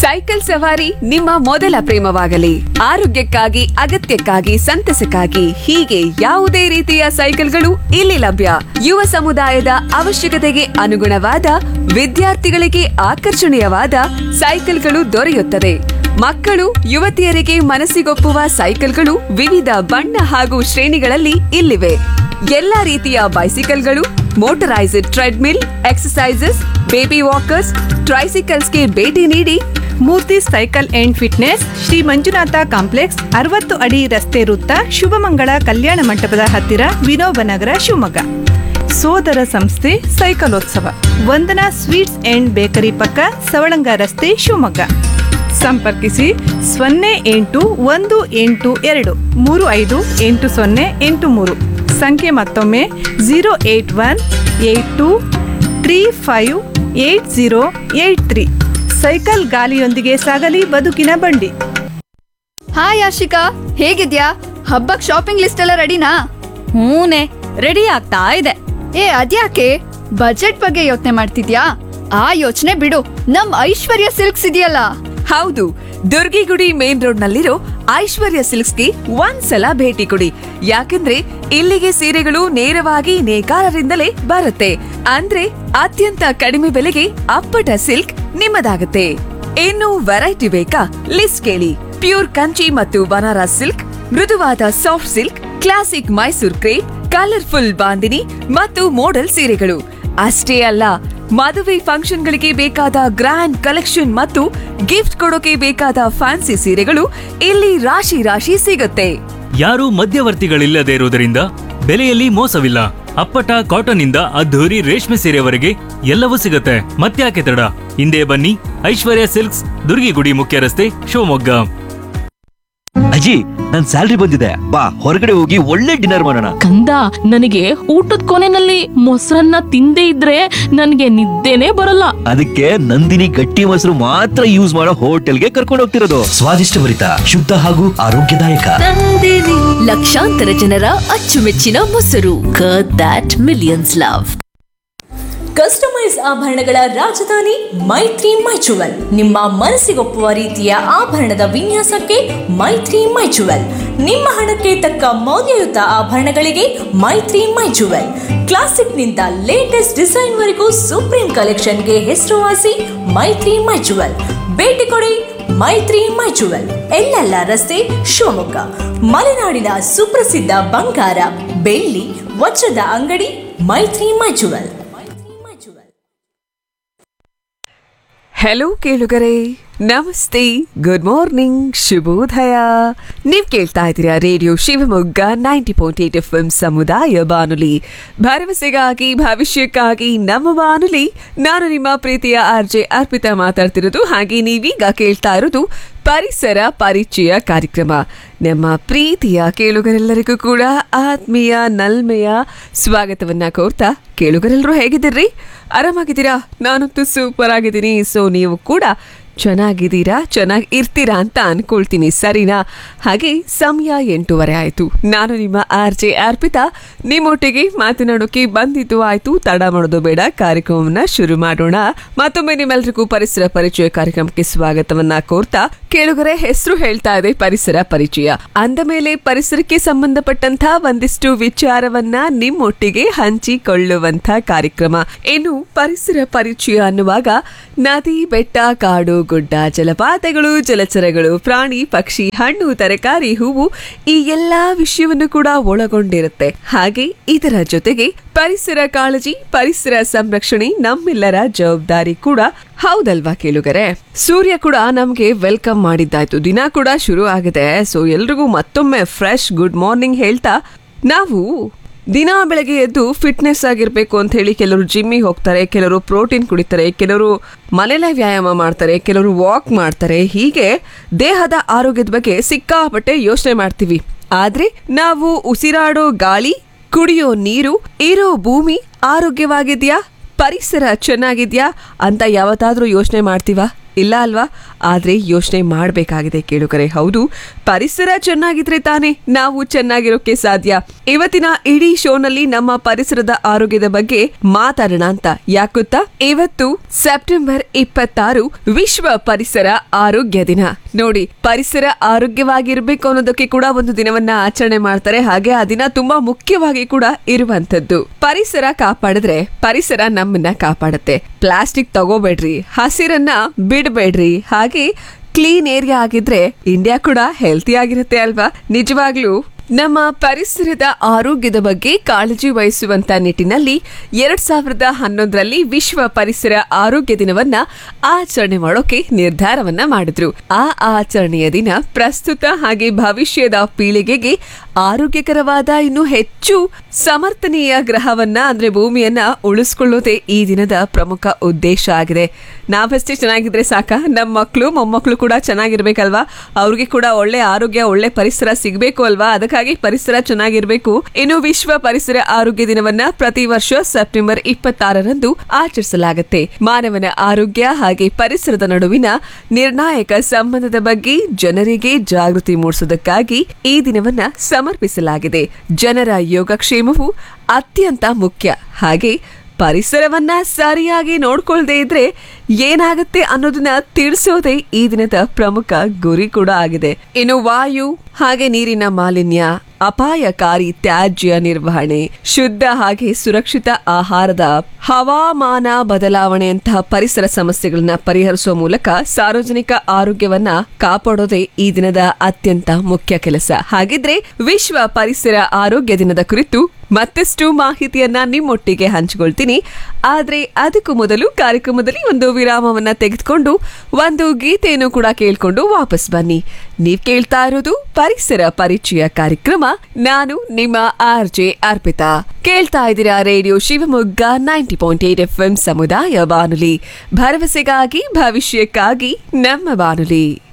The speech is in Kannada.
ಸೈಕಲ್ ಸವಾರಿ ನಿಮ್ಮ ಮೊದಲ ಪ್ರೇಮವಾಗಲಿ ಆರೋಗ್ಯಕ್ಕಾಗಿ ಅಗತ್ಯಕ್ಕಾಗಿ ಸಂತಸಕ್ಕಾಗಿ ಹೀಗೆ ಯಾವುದೇ ರೀತಿಯ ಸೈಕಲ್ಗಳು ಇಲ್ಲಿ ಲಭ್ಯ ಯುವ ಸಮುದಾಯದ ಅವಶ್ಯಕತೆಗೆ ಅನುಗುಣವಾದ ವಿದ್ಯಾರ್ಥಿಗಳಿಗೆ ಆಕರ್ಷಣೀಯವಾದ ಸೈಕಲ್ಗಳು ದೊರೆಯುತ್ತದೆ ಮಕ್ಕಳು ಯುವತಿಯರಿಗೆ ಮನಸ್ಸಿಗೊಪ್ಪುವ ಸೈಕಲ್ಗಳು ವಿವಿಧ ಬಣ್ಣ ಹಾಗೂ ಶ್ರೇಣಿಗಳಲ್ಲಿ ಇಲ್ಲಿವೆ ಎಲ್ಲಾ ರೀತಿಯ ಬೈಸಿಕಲ್ಗಳು motorised treadmill exercises baby walkers ಟ್ರೈಸಿಕಲ್ಸ್ಗೆ ಭೇಟಿ ನೀಡಿ Murthy cycle and fitness Shri Manjunatha complex ಅರವತ್ತು ಅಡಿ ರಸ್ತೆ ವೃತ್ತ ಶುಭಮಂಗಳ ಕಲ್ಯಾಣ ಮಂಟಪದ ಹತ್ತಿರ ವಿನೋಬ ನಗರ ಶಿವಮೊಗ್ಗ ಸೋದರ ಸಂಸ್ಥೆ ಸೈಕಲೋತ್ಸವ ವಂದನಾ ಸ್ವೀಟ್ಸ್ ಅಂಡ್ ಬೇಕರಿ ಪಕ್ಕ ಸವಳಂಗ ರಸ್ತೆ ಶಿವಮೊಗ್ಗ ಸಂಪರ್ಕಿಸಿ ಸೊನ್ನೆ ಎಂಟು ಒಂದು ಎಂಟು ಎರಡು ಮೂರು ಐದು ಎಂಟು ಸೊನ್ನೆ ಎಂಟು ಮೂರು ಸಂಖ್ಯೆ ಮತ್ತೊಮ್ಮೆ zero eight one eight two three five eight zero eight three cycle ಗಾಲಿಯೊಂದಿಗೆ ಸಾಗಲಿ ಬದುಕಿನ ಬಂಡಿ ಹಾಯ್ ಆಶಿಕಾ ಹೇಗಿದ್ಯಾ ಹಬ್ಬಕ್ ಶಾಪಿಂಗ್ ಲಿಸ್ಟ್ ಎಲ್ಲ ರೆಡಿನಾ ಹೂನೆ ರೆಡಿ ಆಗ್ತಾ ಇದೆ ಏ ಅದ್ಯಾಕೆ ಬಜೆಟ್ ಬಗ್ಗೆ ಯೋಚನೆ ಮಾಡ್ತಿದ್ಯಾ ಆ ಯೋಚನೆ ಬಿಡು ನಮ್ ಐಶ್ವರ್ಯ ಸಿಲ್ಕ್ಸ್ ಇದೆಯಲ್ಲ ಹೌದು ದುರ್ಗಿಗುಡಿ ಮೇನ್ ರೋಡ್ ನಲ್ಲಿರೋ ಐಶ್ವರ್ಯ ಸಿಲ್ಕ್ಸ್ಗೆ ಒಂದ್ಸಲ ಭೇಟಿ ಕೊಡಿ ಯಾಕಂದ್ರೆ ಇಲ್ಲಿಗೆ ಸೀರೆಗಳು ನೇರವಾಗಿ ನೇಕಾರರಿಂದಲೇ ಬರುತ್ತೆ ಅಂದ್ರೆ ಅತ್ಯಂತ ಕಡಿಮೆ ಬೆಲೆಗೆ ಅಪ್ಪಟ ಸಿಲ್ಕ್ ನಿಮ್ಮದಾಗುತ್ತೆ ಇನ್ನು ವೆರೈಟಿ ಬೇಕಾ ಲಿಸ್ಟ್ ಕೇಳಿ ಪ್ಯೂರ್ ಕಂಚಿ ಮತ್ತು ಬನಾರಸ್ ಸಿಲ್ಕ್ ಮೃದುವಾದ soft silk classic Mysore crepe colourful Bandhini ಮತ್ತು ಮೋಡಲ್ ಸೀರೆಗಳು ಅಷ್ಟೇ ಅಲ್ಲ ಮದುವೆ ಫಂಕ್ಷನ್ಗಳಿಗೆ ಬೇಕಾದ ಗ್ರ್ಯಾಂಡ್ ಕಲೆಕ್ಷನ್ ಮತ್ತು ಗಿಫ್ಟ್ ಕೊಡೋಕೆ ಬೇಕಾದ ಫ್ಯಾನ್ಸಿ ಸೀರೆಗಳು ಇಲ್ಲಿ ರಾಶಿ ರಾಶಿ ಸಿಗುತ್ತೆ ಯಾರೂ ಮಧ್ಯವರ್ತಿಗಳಿಲ್ಲದೆ ಇರುವುದರಿಂದ ಬೆಲೆಯಲ್ಲಿ ಮೋಸವಿಲ್ಲ ಅಪ್ಪಟ ಕಾಟನ್ ಇಂದ ಅದ್ಧೂರಿ ರೇಷ್ಮೆ ಸೀರೆವರೆಗೆ ಎಲ್ಲವೂ ಸಿಗುತ್ತೆ ಮತ್ತ್ಯಾಕೆ ತಡ ಹಿಂದೆ ಬನ್ನಿ ಐಶ್ವರ್ಯ ಸಿಲ್ಕ್ಸ್ ದುರ್ಗಿಗುಡಿ ಮುಖ್ಯ ರಸ್ತೆ ಶಿವಮೊಗ್ಗ ಅಜ್ಜಿ ನನ್ ಸ್ಯಾಲ್ರಿ ಬಂದಿದೆ ಬಾ ಹೊರಗಡೆ ಹೋಗಿ ಒಳ್ಳೆ ಡಿನ್ನರ್ ಮಾಡೋಣ ಕಂದ ನನಗೆ ಊಟದ ಕೊನೆನಲ್ಲಿ ಮೊಸರನ್ನ ತಿಂದೇ ಇದ್ರೆ ನನಗೆ ನಿದ್ದೆನೇ ಬರಲ್ಲ ಅದಕ್ಕೆ ನಂದಿನಿ ಗಟ್ಟಿ ಮೊಸರು ಮಾತ್ರ ಯೂಸ್ ಮಾಡೋ ಹೋಟೆಲ್ಗೆ ಕರ್ಕೊಂಡು ಹೋಗ್ತಿರೋದು ಸ್ವಾದಿಷ್ಟಭರಿತ ಶುದ್ಧ ಹಾಗೂ ಆರೋಗ್ಯದಾಯಕ ಲಕ್ಷಾಂತರ ಜನರ ಅಚ್ಚುಮೆಚ್ಚಿನ ಮೊಸರು ದಟ್ ಮಿಲಿಯನ್ಸ್ ಲವ್ ಕಸ್ಟಮೈಸ್ ಆಭರಣಗಳ ರಾಜಧಾನಿ ಮೈತ್ರಿ ಮೈಚುವಲ್ ನಿಮ್ಮ ಮನಸ್ಸಿಗೊಪ್ಪುವ ರೀತಿಯ ಆಭರಣದ ವಿನ್ಯಾಸಕ್ಕೆ ಮೈತ್ರಿ ಮೈಚುವಲ್ ನಿಮ್ಮ ಹಣಕ್ಕೆ ತಕ್ಕ ಮೌಲ್ಯಯುತ ಆಭರಣಗಳಿಗೆ ಮೈತ್ರಿ ಮೈಚುವಲ್ ಕ್ಲಾಸಿಕ್ನಿಂದ ಲೇಟೆಸ್ಟ್ ಡಿಸೈನ್ ವರೆಗೂ ಸುಪ್ರೀಂ ಕಲೆಕ್ಷನ್ಗೆ ಹೆಸರುವಾಸಿ ಮೈತ್ರಿ ಮೈಚುವಲ್ ಭೇಟಿ ಕೊಡಿ ಮೈತ್ರಿ ಮೈಚುವಲ್ ಎಲ್ಲೆಲ್ಲ ರಸ್ತೆ ಶಿವಮೊಗ್ಗ ಮಲೆನಾಡಿನ ಸುಪ್ರಸಿದ್ಧ ಬಂಗಾರ ಬೆಳ್ಳಿ ವಜ್ರದ ಅಂಗಡಿ ಮೈತ್ರಿ ಮೈಚುವಲ್ ಹೆಲೋ ಕೇಳುಗರೆ ನಮಸ್ತೆ ಗುಡ್ ಮಾರ್ನಿಂಗ್ ಶುಭೋದಯ ನೀವ್ ಕೇಳ್ತಾ ಇದ್ದೀರಾ radio Shivamogga ninety point eight F M ಸಮುದಾಯ ಬಾನುಲಿ ಭರವಸೆಗಾಗಿ ಭವಿಷ್ಯಕ್ಕಾಗಿ ನಮ್ಮ ಬಾನುಲಿ ನಾನು ನಿಮ್ಮ ಪ್ರೀತಿಯ ಆರ್ ಜೆ ಅರ್ಪಿತಾ ಮಾತಾಡ್ತಿರೋದು ಹಾಗೆ ನೀವೀಗ ಕೇಳ್ತಾ ಇರೋದು ಪರಿಸರ ಪರಿಚಯ ಕಾರ್ಯಕ್ರಮ ನಮ್ಮ ಪ್ರೀತಿಯ ಕೇಳುಗರೆಲ್ಲರಿಗೂ ಕೂಡ ಆತ್ಮೀಯ ನಲ್ಮೆಯ ಸ್ವಾಗತವನ್ನ ಕೋರ್ತಾ ಕೇಳುಗರೆಲ್ಲರೂ ಹೇಗಿದ್ದೀರಿ ಆರಾಮಾಗಿದ್ದೀರಾ ನಾನಂತೂ ಸೂಪರ್ ಆಗಿದ್ದೀನಿ ಸೊ ನೀವು ಕೂಡ ಚೆನ್ನಾಗಿದ್ದೀರಾ ಚೆನ್ನಾಗಿ ಇರ್ತೀರಾ ಅಂತ ಅನ್ಕೊಳ್ತೀನಿ ಸರಿನಾ ಹಾಗೆ ಸಮಯ ಎಂಟೂವರೆ ಆಯಿತು ನಾನು ನಿಮ್ಮ ಆರ್ ಜೆ ಅರ್ಪಿತಾ ನಿಮ್ಮೊಟ್ಟಿಗೆ ಮಾತನಾಡೋಕೆ ಬಂದಿದ್ದು ಆಯ್ತು ತಡ ಮಾಡೋದು ಬೇಡ ಕಾರ್ಯಕ್ರಮವನ್ನ ಶುರು ಮಾಡೋಣ ಮತ್ತೊಮ್ಮೆ ನಿಮ್ಮೆಲ್ರಿಗೂ ಪರಿಸರ ಪರಿಚಯ ಕಾರ್ಯಕ್ರಮಕ್ಕೆ ಸ್ವಾಗತವನ್ನ ಕೋರ್ತಾ ಕೇಳುಗರೆ ಹೆಸರು ಹೇಳ್ತಾ ಇದೆ ಪರಿಸರ ಪರಿಚಯ ಅಂದ ಮೇಲೆ ಪರಿಸರಕ್ಕೆ ಸಂಬಂಧಪಟ್ಟಂತ ಒಂದಿಷ್ಟು ವಿಚಾರವನ್ನ ನಿಮ್ಮೊಟ್ಟಿಗೆ ಹಂಚಿಕೊಳ್ಳುವಂತ ಕಾರ್ಯಕ್ರಮ ಇನ್ನು ಪರಿಸರ ಪರಿಚಯ ಅನ್ನುವಾಗ ನದಿ ಬೆಟ್ಟ ಕಾಡು ಗುಡ್ಡ ಜಲಪಾತಗಳು ಜಲಚರಗಳು ಪ್ರಾಣಿ ಪಕ್ಷಿ ಹಣ್ಣು ತರಕಾರಿ ಹೂವು ಈ ಎಲ್ಲಾ ವಿಷಯವನ್ನು ಕೂಡ ಒಳಗೊಂಡಿರುತ್ತೆ ಹಾಗೆ ಇದರ ಜೊತೆಗೆ ಪರಿಸರ ಕಾಳಜಿ ಪರಿಸರ ಸಂರಕ್ಷಣೆ ನಮ್ಮೆಲ್ಲರ ಜವಾಬ್ದಾರಿ ಕೂಡ ಹೌದಲ್ವಾ ಕೇಳುಗರೆ ಸೂರ್ಯ ಕೂಡ ನಮ್ಗೆ ವೆಲ್ಕಮ್ ಮಾಡಿದ್ದಾಯ್ತು ದಿನ ಕೂಡ ಶುರು ಆಗಿದೆ ಸೊ ಎಲ್ರಿಗೂ ಮತ್ತೊಮ್ಮೆ ಫ್ರೆಶ್ ಗುಡ್ ಮಾರ್ನಿಂಗ್ ಹೇಳ್ತಾ ನಾವು ದಿನ ಬೆಳಗ್ಗೆ ಎದ್ದು ಫಿಟ್ನೆಸ್ ಆಗಿರ್ಬೇಕು ಅಂತ ಹೇಳಿ ಕೆಲವರು ಜಿಮ್ಮಿಗೆ ಹೋಗ್ತಾರೆ ಕೆಲವರು ಪ್ರೋಟೀನ್ ಕುಡಿತಾರೆ ಕೆಲವರು ಮನೇಲೆ ವ್ಯಾಯಾಮ ಮಾಡ್ತಾರೆ ಕೆಲವರು ವಾಕ್ ಮಾಡ್ತಾರೆ ಹೀಗೆ ದೇಹದ ಆರೋಗ್ಯದ ಬಗ್ಗೆ ಸಿಕ್ಕಾಪಟ್ಟೆ ಯೋಚನೆ ಮಾಡ್ತೀವಿ ಆದ್ರೆ ನಾವು ಉಸಿರಾಡೋ ಗಾಳಿ ಕುಡಿಯೋ ನೀರು ಇರೋ ಭೂಮಿ ಆರೋಗ್ಯವಾಗಿದ್ಯಾ ಪರಿಸರ ಚೆನ್ನಾಗಿದ್ಯಾ ಅಂತ ಯಾವತ್ತಾದ್ರೂ ಯೋಚನೆ ಮಾಡ್ತೀವಾ ಇಲ್ಲ ಅಲ್ವಾ ಆದ್ರೆ ಯೋಚನೆ ಮಾಡಬೇಕಾಗಿದೆ ಕೇಳುಗರೆ ಹೌದು ಪರಿಸರ ಚೆನ್ನಾಗಿದ್ರೆ ತಾನೇ ನಾವು ಚೆನ್ನಾಗಿರೋಕೆ ಸಾಧ್ಯ ಇವತ್ತಿನ ಇಡೀ ಶೋನಲ್ಲಿ ನಮ್ಮ ಪರಿಸರದ ಆರೋಗ್ಯದ ಬಗ್ಗೆ ಮಾತಾಡೋಣ ಅಂತ ಯಾಕೊತ್ತಾ ಇವತ್ತು ಸೆಪ್ಟೆಂಬರ್ ಇಪ್ಪತ್ತಾರು ವಿಶ್ವ ಪರಿಸರ ಆರೋಗ್ಯ ದಿನ ನೋಡಿ ಪರಿಸರ ಆರೋಗ್ಯವಾಗಿರ್ಬೇಕು ಅನ್ನೋದಕ್ಕೆ ಕೂಡ ಒಂದು ದಿನವನ್ನ ಆಚರಣೆ ಮಾಡ್ತಾರೆ ಹಾಗೆ ಆ ದಿನ ತುಂಬಾ ಮುಖ್ಯವಾಗಿ ಕೂಡ ಇರುವಂತದ್ದು ಪರಿಸರ ಕಾಪಾಡಿದ್ರೆ ಪರಿಸರ ನಮ್ಮನ್ನ ಕಾಪಾಡುತ್ತೆ ಪ್ಲಾಸ್ಟಿಕ್ ತಗೋಬೇಡ್ರಿ ಹಸಿರನ್ನ ಬಿಡಬೇಡ್ರಿ ಹಾಗೆ ಕ್ಲೀನ್ ಏರಿಯಾ ಆಗಿದ್ರೆ ಇಂಡಿಯಾ ಕೂಡ ಹೆಲ್ತಿ ಆಗಿರುತ್ತೆ ಅಲ್ವಾ ನಿಜವಾಗ್ಲೂ ನಮ್ಮ ಪರಿಸರದ ಆರೋಗ್ಯದ ಬಗ್ಗೆ ಕಾಳಜಿ ವಹಿಸುವಂತ ನಿಟ್ಟಿನಲ್ಲಿ ಎರಡ್ ಸಾವಿರದ ಹನ್ನೊಂದರಲ್ಲಿ ವಿಶ್ವ ಪರಿಸರ ಆರೋಗ್ಯ ದಿನವನ್ನ ಆಚರಣೆ ಮಾಡೋಕೆ ನಿರ್ಧಾರವನ್ನ ಮಾಡಿದ್ರು ಆ ಆಚರಣೆಯ ದಿನ ಪ್ರಸ್ತುತ ಹಾಗೆ ಭವಿಷ್ಯದ ಪೀಳಿಗೆಗೆ ಆರೋಗ್ಯಕರವಾದ ಇನ್ನು ಹೆಚ್ಚು ಸಮರ್ಥನೀಯ ಗ್ರಹವನ್ನ ಅಂದ್ರೆ ಭೂಮಿಯನ್ನ ಉಳಿಸ್ಕೊಳ್ಳೋದೇ ಈ ದಿನದ ಪ್ರಮುಖ ಉದ್ದೇಶ ಆಗಿದೆ ನಾವಷ್ಟೇ ಚೆನ್ನಾಗಿದ್ರೆ ಸಾಕ ನಮ್ಮ ಮಕ್ಕಳು ಮೊಮ್ಮಕ್ಕಳು ಕೂಡ ಚೆನ್ನಾಗಿರ್ಬೇಕಲ್ವಾ ಅವ್ರಿಗೆ ಕೂಡ ಒಳ್ಳೆ ಆರೋಗ್ಯ ಒಳ್ಳೆ ಪರಿಸರ ಸಿಗ್ಬೇಕು ಅಲ್ವಾ ಅದಕ್ಕಾಗಿ ಪರಿಸರ ಚೆನ್ನಾಗಿರ್ಬೇಕು ಇನ್ನು ವಿಶ್ವ ಪರಿಸರ ಆರೋಗ್ಯ ದಿನವನ್ನ ಪ್ರತಿ ವರ್ಷ ಸೆಪ್ಟೆಂಬರ್ ಇಪ್ಪತ್ತಾರರಂದು ಆಚರಿಸಲಾಗುತ್ತೆ ಮಾನವನ ಆರೋಗ್ಯ ಹಾಗೆ ಪರಿಸರದ ನಡುವಿನ ನಿರ್ಣಾಯಕ ಸಂಬಂಧದ ಬಗ್ಗೆ ಜನರಿಗೆ ಜಾಗೃತಿ ಮೂಡಿಸೋದಕ್ಕಾಗಿ ಈ ದಿನವನ್ನ ಸಮರ್ಪಿಸಲಾಗಿದೆ ಜನರ ಯೋಗಕ್ಷೇಮವು ಅತ್ಯಂತ ಮುಖ್ಯ ಹಾಗೆ ಪರಿಸರವನ್ನ ಸರಿಯಾಗಿ ನೋಡ್ಕೊಳ್ದೇ ಇದ್ರೆ ಏನಾಗುತ್ತೆ ಅನ್ನೋದನ್ನ ತಿಳಿಸೋದೇ ಈ ದಿನದ ಪ್ರಮುಖ ಗುರಿ ಕೂಡ ಆಗಿದೆ ಇನ್ನು ವಾಯು ಹಾಗೆ ನೀರಿನ ಮಾಲಿನ್ಯ ಅಪಾಯಕಾರಿ ತ್ಯಾಜ್ಯ ನಿರ್ವಹಣೆ ಶುದ್ಧ ಹಾಗೆ ಸುರಕ್ಷಿತ ಆಹಾರದ ಹವಾಮಾನ ಬದಲಾವಣೆಯಂತಹ ಪರಿಸರ ಸಮಸ್ಯೆಗಳನ್ನ ಪರಿಹರಿಸುವ ಮೂಲಕ ಸಾರ್ವಜನಿಕ ಆರೋಗ್ಯವನ್ನ ಕಾಪಾಡೋದೇ ಈ ದಿನದ ಅತ್ಯಂತ ಮುಖ್ಯ ಕೆಲಸ ಹಾಗಿದ್ರೆ ವಿಶ್ವ ಪರಿಸರ ಆರೋಗ್ಯ ದಿನದ ಕುರಿತು ಮತ್ತಷ್ಟು ಮಾಹಿತಿಯನ್ನ ನಿಮ್ಮೊಟ್ಟಿಗೆ ಹಂಚಿಕೊಳ್ತೀನಿ ಆದ್ರೆ ಅದಕ್ಕೂ ಮೊದಲು ಕಾರ್ಯಕ್ರಮದಲ್ಲಿ ಒಂದು ವಿರಾಮವನ್ನ ತೆಗೆದುಕೊಂಡು ಒಂದು ಗೀತೆಯನ್ನು ಕೂಡ ಕೇಳ್ಕೊಂಡು ವಾಪಸ್ ಬನ್ನಿ ನೀವ್ ಕೇಳ್ತಾ ಇರೋದು ಪರಿಸರ ಪರಿಚಯ ಕಾರ್ಯಕ್ರಮ ನಾನು ನಿಮ್ಮ ಆರ್ ಜೆ ಅರ್ಪಿತಾ ಕೇಳ್ತಾ ಇದ್ದೀರಾ radio Shivamogga ninety point eight F M ಸಮುದಾಯ ಬಾನುಲಿ ಭರವಸೆಗಾಗಿ ಭವಿಷ್ಯಕ್ಕಾಗಿ ನಮ್ಮ ಬಾನುಲಿ